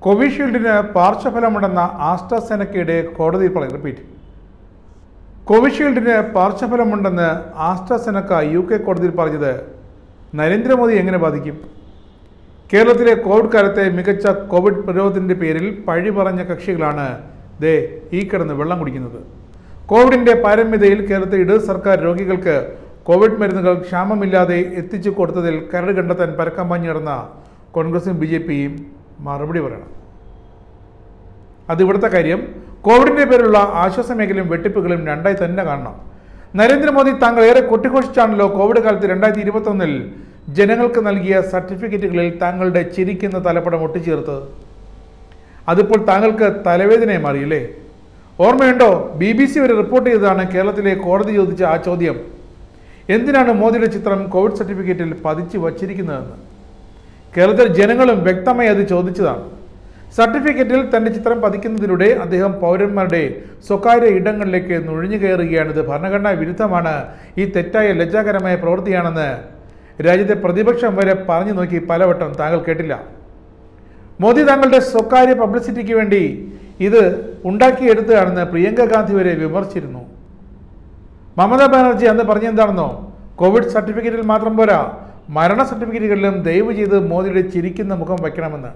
കോവിഷീൽഡിന് പാർശ്വഫലമുണ്ടെന്ന ആസ്ട്രസെനക്കയുടെ കോടതി പറയും റിപ്പീറ്റ് കോവിഷീൽഡിന് പാർശ്വഫലമുണ്ടെന്ന് ആസ്ട്രസെനക്ക യു കെ കോടതിയിൽ പറഞ്ഞത് നരേന്ദ്രമോദി എങ്ങനെ ബാധിക്കും കേരളത്തിലെ കോവിഡ് കാലത്തെ മികച്ച കോവിഡ് പ്രതിരോധത്തിൻ്റെ പേരിൽ പഴി പറഞ്ഞ കക്ഷികളാണ് ദേ ഈ കിടന്ന് വെള്ളം കുടിക്കുന്നത് കോവിഡിൻ്റെ പാരമ്യതയിൽ കേരളത്തിൽ ഇടത് സർക്കാർ രോഗികൾക്ക് കോവിഡ് മരുന്നുകൾ ക്ഷാമമില്ലാതെ എത്തിച്ചു കൊടുത്തതിൽ കരട് കണ്ടെത്താൻ പരക്കമ്പാഞ്ഞ് നടന്ന കോൺഗ്രസും ബി ജെ പിയും മറുപടി പറയണം അത് ഇവിടുത്തെ കാര്യം കോവിഡിന്റെ പേരിലുള്ള ആശ്വാസ മേഖലയും വെട്ടിപ്പുകളും രണ്ടായി തന്നെ കാണണം നരേന്ദ്രമോദി താങ്കൾ ഏറെ കൊട്ടിഘോഷിച്ചാണല്ലോ കോവിഡ് കാലത്ത് രണ്ടായിരത്തി ഇരുപത്തൊന്നിൽ ജനങ്ങൾക്ക് നൽകിയ സർട്ടിഫിക്കറ്റുകളിൽ താങ്കളുടെ ചിരിക്കുന്ന തലപ്പടം ഒട്ടിച്ചേർത്തത് അതിപ്പോൾ താങ്കൾക്ക് തലവേദനയെ മാറിയില്ലേ ഓർമ്മയുണ്ടോ ബി ബി സി വരെ റിപ്പോർട്ട് ചെയ്തതാണ് കേരളത്തിലെ കോടതി ചോദിച്ച ആ ചോദ്യം എന്തിനാണ് മോദിയുടെ ചിത്രം കോവിഡ് സർട്ടിഫിക്കറ്റിൽ പതിച്ചു വച്ചിരിക്കുന്നതെന്ന് കേരളത്തിൽ ജനങ്ങളും വ്യക്തമായി അത് ചോദിച്ചതാണ് സർട്ടിഫിക്കറ്റിൽ തന്റെ ചിത്രം പതിക്കുന്നതിലൂടെ അദ്ദേഹം പൗരന്മാരുടെ സ്വകാര്യ ഇടങ്ങളിലേക്ക് നുഴഞ്ഞു കയറുകയാണിത് ഭരണഘടനാ വിരുദ്ധമാണ് ഈ തെറ്റായ ലജ്ജാകരമായ പ്രവൃത്തിയാണെന്ന് രാജ്യത്തെ പ്രതിപക്ഷം വരെ പറഞ്ഞു നോക്കി പലവട്ടം താങ്കൾ കേട്ടില്ല മോദി താങ്കളുടെ സ്വകാര്യ പബ്ലിസിറ്റിക്ക് വേണ്ടി ഇത് ഉണ്ടാക്കിയെടുത്തതാണെന്ന് പ്രിയങ്ക ഗാന്ധി വരെ വിമർശിച്ചിരുന്നു മമതാ ബാനർജി അന്ന് പറഞ്ഞെന്താണെന്നോ കോവിഡ് സർട്ടിഫിക്കറ്റിൽ മാത്രം പോരാ മരണ സർട്ടിഫിക്കറ്റുകളിലും ദയവ് ചെയ്ത് മോദിയുടെ ചിരിക്കുന്ന മുഖം വയ്ക്കണമെന്ന്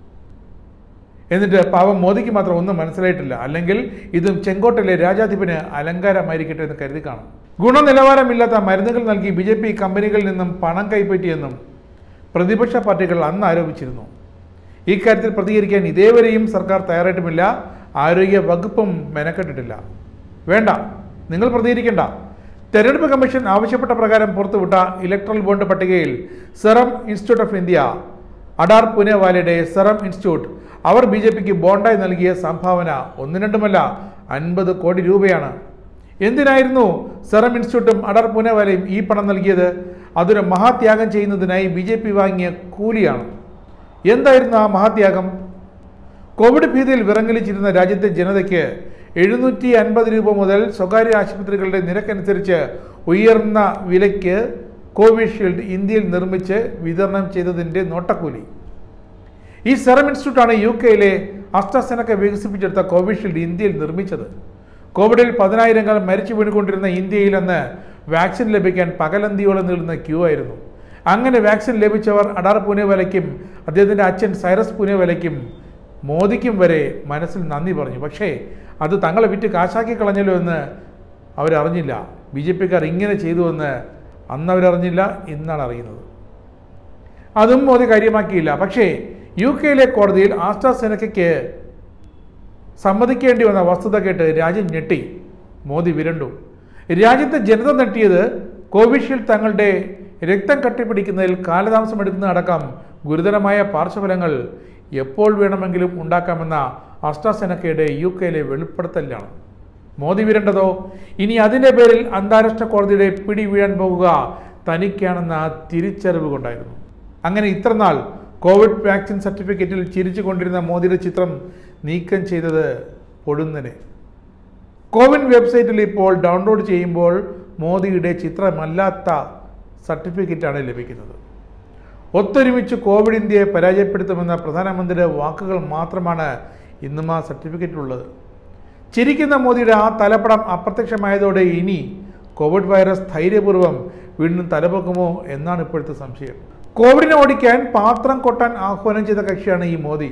എന്നിട്ട് പാവം മോദിക്ക് മാത്രം ഒന്നും മനസ്സിലായിട്ടില്ല അല്ലെങ്കിൽ ഇതും ചെങ്കോട്ടയിലെ രാജാധിപന് അലങ്കാരമായിരിക്കട്ടെ എന്ന് കരുതി കാണും ഗുണനിലവാരമില്ലാത്ത മരുന്നുകൾ നൽകി ബി ജെ പി കമ്പനികളിൽ നിന്നും പണം കൈപ്പറ്റിയെന്നും പ്രതിപക്ഷ പാർട്ടികൾ അന്ന് ആരോപിച്ചിരുന്നു ഇക്കാര്യത്തിൽ പ്രതികരിക്കാൻ ഇതേവരെയും സർക്കാർ തയ്യാറായിട്ടുമില്ല ആരോഗ്യ വകുപ്പും മെനക്കെട്ടിട്ടില്ല വേണ്ട നിങ്ങൾ പ്രതികരിക്കേണ്ട തെരഞ്ഞെടുപ്പ് കമ്മീഷൻ ആവശ്യപ്പെട്ട പ്രകാരം പുറത്തുവിട്ട ഇലക്ട്രൽ ബോണ്ട് പട്ടികയിൽ Serum Institute of India Adar പുനെവാലയുടെ സെറം ഇൻസ്റ്റിറ്റ്യൂട്ട് അവർ ബി ജെ പിക്ക് ബോണ്ടായി നൽകിയ സംഭാവന ഒന്നും രണ്ടുമല്ല അൻപത് കോടി രൂപയാണ് എന്തിനായിരുന്നു സെറം ഇൻസ്റ്റിറ്റ്യൂട്ടും അഡാർ പുനെവാലയും ഈ പണം നൽകിയത് അതൊരു മഹാത്യാഗം ചെയ്യുന്നതിനായി ബി ജെ പി വാങ്ങിയ കൂലിയാണ് എന്തായിരുന്നു ആ മഹാത്യാഗം കോവിഡ് ഭീതിയിൽ വിറങ്ങലിച്ചിരുന്ന രാജ്യത്തെ ജനതയ്ക്ക് എഴുന്നൂറ്റി അൻപത് രൂപ മുതൽ സ്വകാര്യ ആശുപത്രികളുടെ നിരക്കനുസരിച്ച് ഉയർന്ന വിലയ്ക്ക് കോവിഷീൽഡ് ഇന്ത്യയിൽ നിർമ്മിച്ച് വിതരണം ചെയ്തതിൻ്റെ നോട്ടക്കൂലി ഈ സെറം ഇൻസ്റ്റിറ്റ്യൂട്ടാണ് യു കെയിലെ അസ്ട്രസെനക്ക വികസിപ്പിച്ചെടുത്ത കോവിഷീൽഡ് ഇന്ത്യയിൽ നിർമ്മിച്ചത് കോവിഡിൽ പതിനായിരങ്ങൾ മരിച്ചു വീണുകൊണ്ടിരുന്ന ഇന്ത്യയിൽ അന്ന് വാക്സിൻ ലഭിക്കാൻ പകലന്തിയോളം നീളുന്ന ക്യൂ ആയിരുന്നു അങ്ങനെ വാക്സിൻ ലഭിച്ചവർ അഡാർ പൂനെവലയ്ക്കും അദ്ദേഹത്തിൻ്റെ അച്ഛൻ സൈറസ് പൂനെവലയ്ക്കും മോദിക്കും വരെ മനസ്സിൽ നന്ദി പറഞ്ഞു പക്ഷേ അത് തങ്ങളെ വിറ്റ് കാശാക്കി കളഞ്ഞല്ലോ എന്ന് അവരറിഞ്ഞില്ല ബി ജെ പിക്കാർ ഇങ്ങനെ ചെയ്തുവെന്ന് അന്ന് അവരറിഞ്ഞില്ല ഇന്നാണ് അറിയുന്നത് അതും മോദി കാര്യമാക്കിയില്ല പക്ഷേ യു കെയിലെ കോടതിയിൽ ആസ്ട്രാസെനക്കയ്ക്ക് സമ്മതിക്കേണ്ടി വന്ന വസ്തുത കേട്ട് രാജ്യം ഞെട്ടി മോദി വിരണ്ടു രാജ്യത്തെ ജനത നെട്ടിയത് കോവിഷീൽഡ് തങ്ങളുടെ രക്തം കട്ടിപ്പിടിക്കുന്നതിൽ കാലതാമസം എടുക്കുന്നതടക്കം ഗുരുതരമായ പാർശ്വഫലങ്ങൾ എപ്പോൾ വേണമെങ്കിലും ഉണ്ടാക്കാമെന്ന അസ്ട്രാസെനക്കയുടെ യു കെയിലെ വെളിപ്പെടുത്തലാണ് മോദി വിരണ്ടതോ ഇനി അതിൻ്റെ പേരിൽ അന്താരാഷ്ട്ര കോടതിയുടെ പിടി വീഴാൻ പോകുക തനിക്കാണെന്ന തിരിച്ചറിവ് കൊണ്ടായിരുന്നു അങ്ങനെ ഇത്രനാൾ കോവിഡ് വാക്സിൻ സർട്ടിഫിക്കറ്റിൽ ചിരിച്ചു കൊണ്ടിരുന്ന മോദിയുടെ ചിത്രം നീക്കം ചെയ്തത് പൊടുന്നനെ കോവിൻ വെബ്സൈറ്റിൽ ഇപ്പോൾ ഡൗൺലോഡ് ചെയ്യുമ്പോൾ മോദിയുടെ ചിത്രമല്ലാത്ത സർട്ടിഫിക്കറ്റാണ് ലഭിക്കുന്നത് ഒത്തൊരുമിച്ച് കോവിഡ് ഇന്ത്യയെ പരാജയപ്പെടുത്തുമെന്ന പ്രധാനമന്ത്രിയുടെ വാക്കുകൾ മാത്രമാണ് ഇന്നും ആ സർട്ടിഫിക്കറ്റിലുള്ളത് ചിരിക്കുന്ന മോദിയുടെ ആ തലപ്പടം അപ്രത്യക്ഷമായതോടെ ഇനി കോവിഡ് വൈറസ് ധൈര്യപൂർവ്വം വീണ്ടും തലപൊക്കുമോ എന്നാണ് ഇപ്പോഴത്തെ സംശയം കോവിഡിനെ ഓടിക്കാൻ പാത്രം കൊട്ടാൻ ആഹ്വാനം ചെയ്ത കക്ഷിയാണ് ഈ മോദി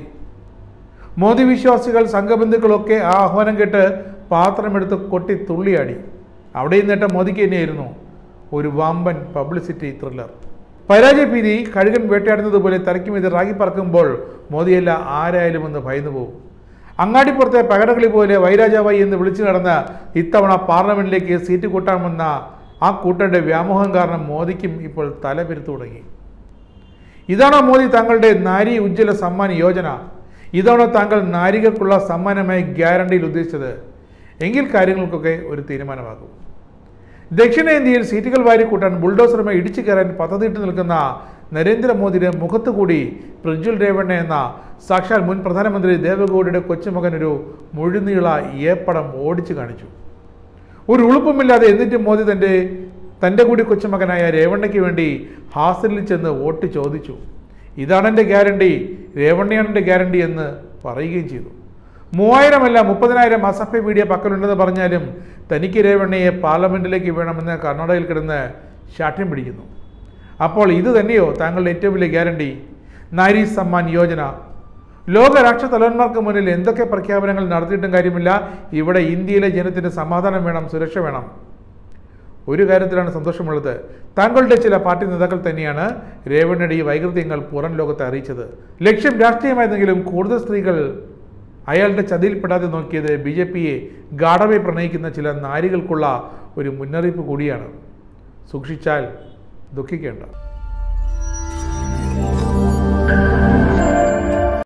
മോദി വിശ്വാസികൾ സംഘബന്ധുക്കളൊക്കെ ആ ആഹ്വാനം കേട്ട് പാത്രമെടുത്ത് കൊട്ടി തുള്ളിയാടി അവിടെയും നേട്ടം മോദിക്ക് തന്നെയായിരുന്നു ഒരു വമ്പൻ പബ്ലിസിറ്റി ത്രില്ലർ പരാജയഭീതി കഴുകൻ വേട്ടയാടുന്നത് പോലെ തലയ്ക്കുമീത് റാഗി പറക്കുമ്പോൾ മോദിയല്ല ആരായാലും എന്ന് ഭയന്നു പോകും അങ്ങാടിപ്പുറത്തെ പകടകളി പോലെ വൈരാജാവായി എന്ന് വിളിച്ചു നടന്ന ഇത്തവണ പാർലമെന്റിലേക്ക് സീറ്റ് കൂട്ടാമെന്ന ആ കൂട്ടരുടെ വ്യാമോഹം കാരണം മോദിക്കും ഇപ്പോൾ തല പെരുത്തു തുടങ്ങി ഇതാണോ മോദി താങ്കളുടെ നാരി ഉജ്ജ്വല സമ്മാൻ യോജന ഇതാണോ താങ്കൾ നാരികൾക്കുള്ള സമ്മാനമായി ഗ്യാരണ്ടിയിൽ ഉദ്ദേശിച്ചത് എങ്കിൽ കാര്യങ്ങൾക്കൊക്കെ ഒരു തീരുമാനമാകും ദക്ഷിണേന്ത്യയിൽ സീറ്റുകൾ വാരിക്കൂട്ടാൻ ബുൾഡോസറുമായി ഇടിച്ചു കയറാൻ പദ്ധതിയിട്ട് നിൽക്കുന്ന നരേന്ദ്രമോദിയുടെ മുഖത്ത് കൂടി പ്രജ്വൽ രേവണ്ണ എന്ന സാക്ഷാൽ മുൻ പ്രധാനമന്ത്രി ദേവഗൌഡയുടെ കൊച്ചുമകൻ ഒരു മുഴുനീള ഏപ്പടം ഓടിച്ചു കാണിച്ചു ഒരു ഉളുപ്പുമില്ലാതെ എന്നിട്ടും മോദി തൻ്റെ തൻ്റെ കൂടി കൊച്ചുമകനായ രേവണ്ണയ്ക്ക് വേണ്ടി ഹാസലിൽ ചെന്ന് വോട്ട് ചോദിച്ചു ഇതാണ് എൻ്റെ ഗ്യാരണ്ടി രേവണ്ണയാണിൻ്റെ ഗ്യാരണ്ടി എന്ന് പറയുകയും ചെയ്തു മൂവായിരമല്ല മുപ്പതിനായിരം അസഭ്യ വീഡിയോ പക്കലുണ്ടെന്ന് പറഞ്ഞാലും തനിക്ക് രേവണ്ണയെ പാർലമെന്റിലേക്ക് വേണമെന്ന് കർണാടകയിൽ കിടന്ന് ശാഠ്യം പിടിക്കുന്നു അപ്പോൾ ഇത് തന്നെയോ താങ്കളുടെ ഏറ്റവും വലിയ ഗ്യാരണ്ടി നാരി സമ്മാൻ യോജന ലോക രാഷ്ട്ര തലവന്മാർക്ക് മുന്നിൽ എന്തൊക്കെ പ്രഖ്യാപനങ്ങൾ നടത്തിയിട്ടും കാര്യമില്ല ഇവിടെ ഇന്ത്യയിലെ ജനത്തിന് സമാധാനം വേണം സുരക്ഷ വേണം ഒരു കാര്യത്തിലാണ് സന്തോഷമുള്ളത് താങ്കളുടെ ചില പാർട്ടി നേതാക്കൾ തന്നെയാണ് രേവണ്ണയുടെ ഈ വൈകൃത്യങ്ങൾ പുറം ലോകത്തെ അറിയിച്ചത് ലക്ഷ്യം രാഷ്ട്രീയമായിരുന്നെങ്കിലും കൂടുതൽ സ്ത്രീകൾ അയാളുടെ ചതിയിൽപ്പെടാതെ നോക്കിയത് ബി ജെ പിയെ ഗാഠവെ പ്രണയിക്കുന്ന ചില നാരികൾക്കുള്ള ഒരു മുന്നറിയിപ്പ് കൂടിയാണ് സൂക്ഷിച്ചാൽ ദുഃഖിക്കേണ്ട